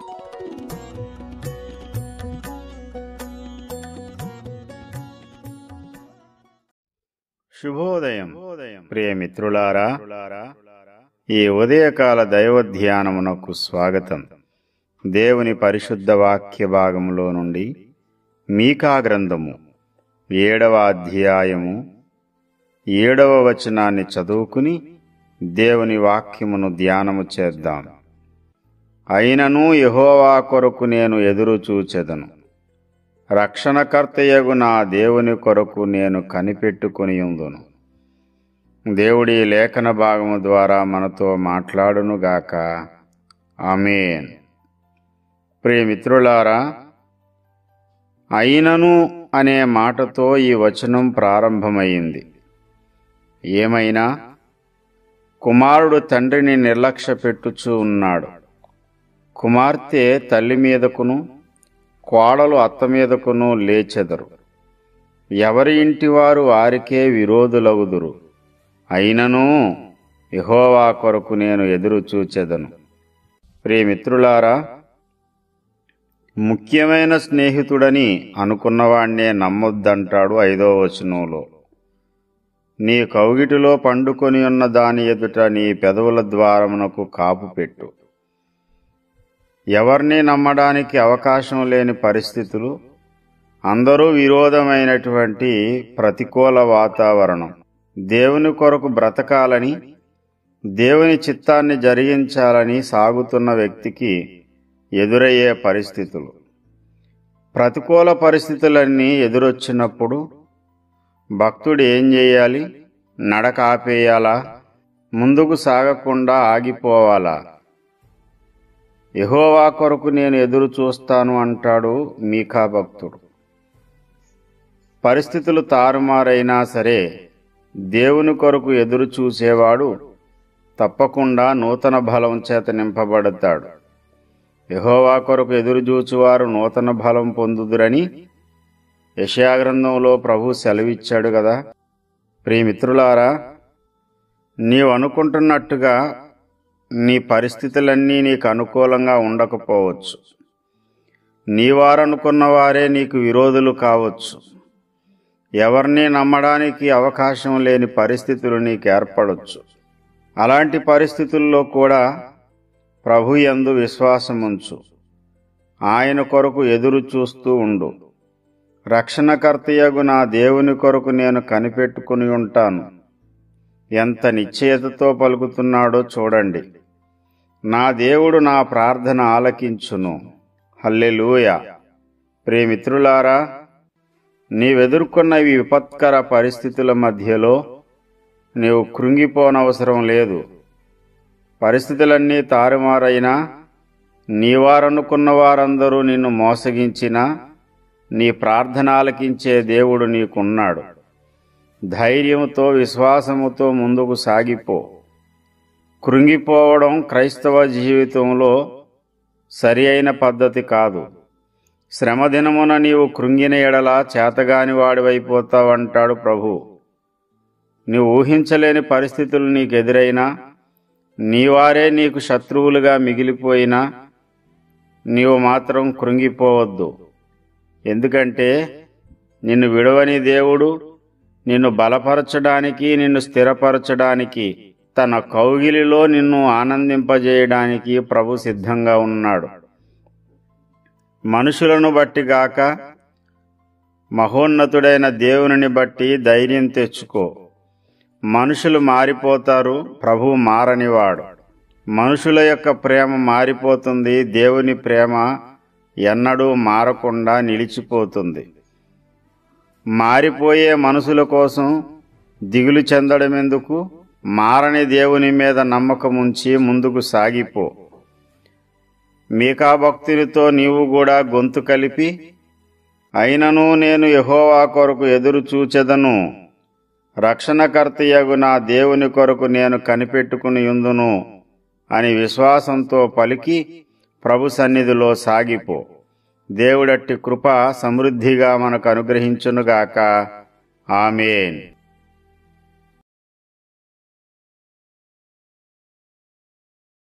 శుభోదయం ప్రియమిత్రులారా ఈ ఉదయకాల దైవ ధ్యానమునకు స్వాగతం దేవుని పరిశుద్ధ వాక్య భాగములో నుండి మీకా గ్రంథము ఏడవ అధ్యాయము ఏడవ వచనాన్ని చదువుకుని దేవుని వాక్యమును ధ్యానము చేద్దాం అయినను యెహోవా కొరకు నేను ఎదురు చూచెదను రక్షణకర్తయగు నా దేవుని కొరకు నేను కనిపెట్టుకుని ఉందును దేవుడి లేఖన భాగము ద్వారా మనతో మాట్లాడునుగాక ఆమేన్ ప్రియమిత్రులారా అయినను అనే మాటతో ఈ వచనం ప్రారంభమైంది ఏమైనా కుమారుడు తండ్రిని నిర్లక్ష్య పెట్టుచూ ఉన్నాడు కుమార్తె తల్లి మీదకును కోడలు అత్త మీదకును లేచెదరు ఎవరి ఇంటివారు వారికే విరోధులగుదురు అయినను యెహోవా కొరకు నేను ఎదురు చూచెదను ప్రియమిత్రులారా ముఖ్యమైన స్నేహితుడని అనుకున్నవాణ్ణే నమ్మొద్దంటాడు ఐదో వచనంలో నీ కౌగిటిలో పండుకొని ఉన్న దాని ఎదుట నీ పెదవుల ద్వారమునకు కాపు పెట్టు ఎవరిని నమ్మడానికి అవకాశం లేని పరిస్థితులు అందరూ విరోధమైనటువంటి ప్రతికూల వాతావరణం దేవుని కొరకు బ్రతకాలని దేవుని చిత్తాన్ని జరిగించాలని సాగుతున్న వ్యక్తికి ఎదురయ్యే పరిస్థితులు ప్రతికూల పరిస్థితులన్నీ ఎదురొచ్చినప్పుడు భక్తుడు ఏం చేయాలి నడక ఆపేయాలా ముందుకు సాగకుండా ఆగిపోవాలా యహోవా కొరకు నేను ఎదురు చూస్తాను అంటాడు మీకా భక్తుడు పరిస్థితులు తారుమారైనా సరే దేవుని కొరకు ఎదురు చూసేవాడు తప్పకుండా నూతన బలం చేత నింపబడతాడు యహోవా కొరకు ఎదురు చూచువారు నూతన బలం పొందుదురని యశాగ్రంథంలో ప్రభు సెలవిచ్చాడు కదా ప్రియమిత్రులారా నీవు అనుకుంటున్నట్టుగా నీ పరిస్థితులన్నీ నీకు అనుకూలంగా ఉండకపోవచ్చు నీవారనుకున్న వారే నీకు విరోధులు కావచ్చు ఎవరిని నమ్మడానికి అవకాశం లేని పరిస్థితులు నీకు ఏర్పడవచ్చు అలాంటి పరిస్థితుల్లో కూడా ప్రభు యందు విశ్వాసముంచు ఆయన కొరకు ఎదురు చూస్తూ ఉండు రక్షణకర్తయగు నా దేవుని కొరకు నేను కనిపెట్టుకుని ఉంటాను ఎంత నిశ్చయతతో పలుకుతున్నాడో చూడండి నా దేవుడు నా ప్రార్థన ఆలకించును హల్లెలూయ ప్రేమిత్రులారా నీవెదుర్కొన్న ఈ విపత్కర పరిస్థితుల మధ్యలో నీవు కృంగిపోనవసరం లేదు పరిస్థితులన్నీ తారుమారైనా నీవారనుకున్న వారందరూ నిన్ను మోసగించినా నీ ప్రార్థన ఆలకించే దేవుడు నీకున్నాడు ధైర్యముతో విశ్వాసముతో ముందుకు సాగిపో కృంగిపోవడం క్రైస్తవ జీవితంలో సరి అయిన పద్ధతి కాదు శ్రమదినమున నీవు కృంగిన ఎడల చేతగాని వాడివైపోతావంటాడు ప్రభు నీవు ఊహించలేని పరిస్థితులు నీకు ఎదురైనా నీవారే నీకు శత్రువులుగా మిగిలిపోయినా నీవు మాత్రం కృంగిపోవద్దు ఎందుకంటే నిన్ను విడవని దేవుడు నిన్ను బలపరచడానికి నిన్ను స్థిరపరచడానికి తన కౌగిలిలో నిన్ను ఆనందింపజేయడానికి ప్రభు సిద్ధంగా ఉన్నాడు మనుషులను బట్టి గాక మహోన్నతుడైన దేవుని బట్టి ధైర్యం తెచ్చుకో మనుషులు మారిపోతారు ప్రభు మారనివాడు మనుషుల యొక్క ప్రేమ మారిపోతుంది దేవుని ప్రేమ ఎన్నడూ మారకుండా నిలిచిపోతుంది మారిపోయే మనుషుల కోసం దిగులు చెందడం ఎందుకు మారని దేవుని మీద నమ్మకముంచి ముందుకు సాగిపో మీకా భక్తునితో నీవు కూడా గొంతు కలిపి అయినను నేను యహోవా కొరకు ఎదురు చూచెదను రక్షణకర్తయగు నా దేవుని కొరకు నేను కనిపెట్టుకుని ఉందును అని విశ్వాసంతో పలికి ప్రభు సన్నిధిలో సాగిపో దేవుడట్టి కృప సమృద్ధిగా మనకు అనుగ్రహించునుగాక ఆమెన్